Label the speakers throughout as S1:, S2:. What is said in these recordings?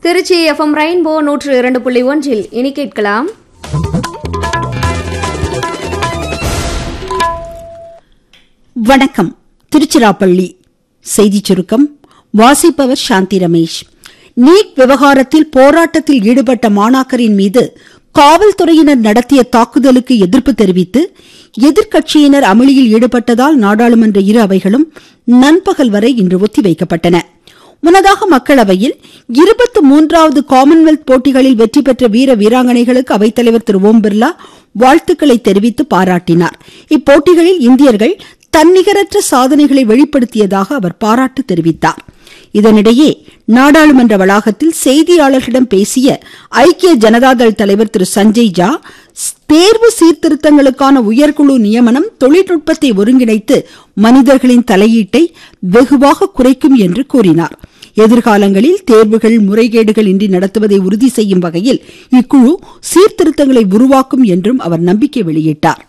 S1: Trichy FM rainbow நூற்று இரண்டு புள்ளி ஒன்றில் இனி கேட்கலாம்
S2: வணக்கம் திருச்சிராப்பள்ளி செய்திச் சுருக்கம் வாசிப்பவர் சாந்தி ரமேஷ் நீட் விவகாரத்தில் போராட்டத்தில் ஈடுபட்ட மாணாக்கரின் மீது காவல்துறையினர் நடத்திய தாக்குதலுக்கு எதிர்ப்பு தெரிவித்து எதிர்க்கட்சியினர் அமளியில் ஈடுபட்டதால் நாடாளுமன்ற இரு அவைகளும் நண்பகல் வரை இன்று ஒத்திவைக்கப்பட்டன முன்னதாக மக்களவையில் இருபத்தி மூன்றாவது காமன்வெல்த் போட்டிகளில் வெற்றி பெற்ற வீர வீராங்கனைகளுக்கு அவைத்தலைவர் திரு ஓம் பிர்லா வாழ்த்துக்களை தெரிவித்து பாராட்டினார் இப்போட்டிகளில் இந்தியர்கள் தன்னிகரற்ற சாதனைகளை வெளிப்படுத்தியதாக அவர் பாராட்டு தெரிவித்தார் இதனிடையே நாடாளுமன்ற வளாகத்தில் செய்தியாளர்களிடம் பேசிய ஐக்கிய ஜனதாதள் தலைவர் திரு சஞ்சய் ஜா தேர்வு சீர்திருத்தங்களுக்கான உயர்குழு நியமனம் தொழில்நுட்பத்தை ஒருங்கிணைத்து மனிதர்களின் தலையீட்டை வெகுவாக குறைக்கும் என்று கூறினார் எதிர்காலங்களில் தேர்வுகள் முறைகேடுகள் இன்றி நடத்துவதை உறுதி செய்யும் வகையில் இக்குழு சீர்திருத்தங்களை உருவாக்கும் என்றும் அவர் நம்பிக்கை வெளியிட்டார்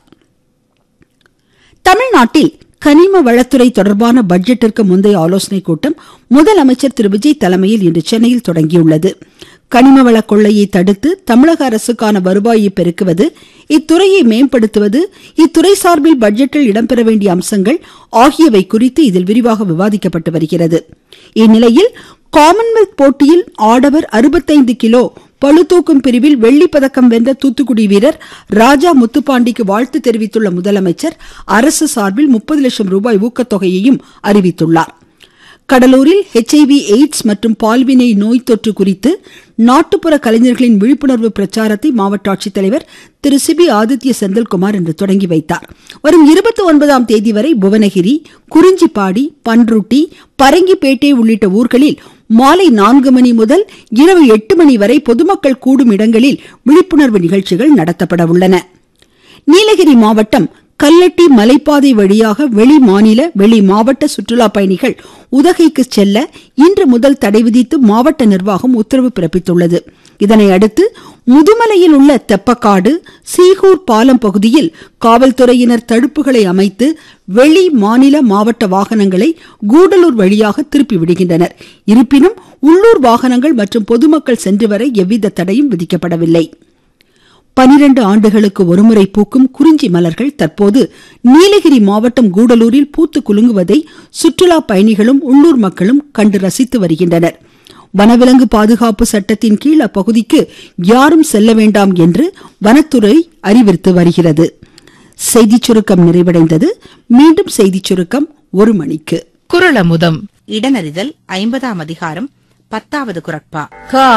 S2: தமிழ்நாட்டில் கனிம வளத்துறை தொடர்பான பட்ஜெட்டிற்கு முந்தைய ஆலோசனைக் கூட்டம் முதலமைச்சர் திரு விஜய் தலைமையில் இன்று சென்னையில் தொடங்கியுள்ளது கனிம வள கொள்ளையை தடுத்து தமிழக அரசுக்கான வருவாயை பெருக்குவது இத்துறையை மேம்படுத்துவது இத்துறை சார்பில் பட்ஜெட்டில் இடம்பெற வேண்டிய அம்சங்கள் ஆகியவை குறித்து இதில் விரிவாக விவாதிக்கப்பட்டு வருகிறது இந்நிலையில் காமன்வெல்த் போட்டியில் ஆடவர் அறுபத்தைந்து கிலோ பளுதூக்கும் பிரிவில் வெள்ளி பதக்கம் வென்ற தூத்துக்குடி வீரர் ராஜா முத்துப்பாண்டிக்கு வாழ்த்து தெரிவித்துள்ள முதலமைச்சர் அரசு சார்பில் முப்பது லட்சம் ரூபாய் ஊக்கத்தொகையையும் அறிவித்துள்ளார் கடலூரில் ஹெச்ஐவி எய்ட்ஸ் மற்றும் பால்வினை நோய் தொற்று குறித்து நாட்டுப்புற கலைஞர்களின் விழிப்புணர்வு பிரச்சாரத்தை மாவட்ட ஆட்சித்தலைவர் திரு சிபி ஆதித்ய செந்தில்குமார் இன்று தொடங்கி வைத்தார் வரும் இருபத்தி ஒன்பதாம் தேதி வரை புவனகிரி குறிஞ்சிப்பாடி பன்ருட்டி பரங்கிப்பேட்டை உள்ளிட்ட ஊர்களில் மாலை நான்கு மணி முதல் இரவு எட்டு மணி வரை பொதுமக்கள் கூடும் இடங்களில் விழிப்புணர்வு நிகழ்ச்சிகள் நடத்தப்பட உள்ளன நீலகிரி மாவட்டம் கல்லட்டி மலைப்பாதை வழியாக வெளி மாநில வெளி மாவட்ட சுற்றுலா பயணிகள் உதகைக்கு செல்ல இன்று முதல் தடை விதித்து மாவட்ட நிர்வாகம் உத்தரவு பிறப்பித்துள்ளது இதனை அடுத்து முதுமலையில் உள்ள தெப்பக்காடு சீகூர் பாலம் பகுதியில் காவல்துறையினர் தடுப்புகளை அமைத்து வெளி மாநில மாவட்ட வாகனங்களை கூடலூர் வழியாக திருப்பி விடுகின்றனர் இருப்பினும் உள்ளூர் வாகனங்கள் மற்றும் பொதுமக்கள் சென்று வர எவ்வித தடையும் விதிக்கப்படவில்லை பனிரெண்டு ஆண்டுகளுக்கு ஒருமுறை பூக்கும் குறிஞ்சி மலர்கள் தற்போது நீலகிரி மாவட்டம் கூடலூரில் பூத்து குலுங்குவதை சுற்றுலா பயணிகளும் உள்ளூர் மக்களும் கண்டு ரசித்து வருகின்றனர் வனவிலங்கு பாதுகாப்பு சட்டத்தின் கீழ் அப்பகுதிக்கு யாரும் செல்ல வேண்டாம் என்று வனத்துறை அறிவித்து வருகிறது செய்திச் சுருக்கம் நிறைவடைந்தது மீண்டும் செய்திச் சுருக்கம் ஒரு மணிக்கு
S3: குரலமுதம்
S4: இடனறிதல் ஐம்பதாம் அதிகாரம் பத்தாவது குரட்பா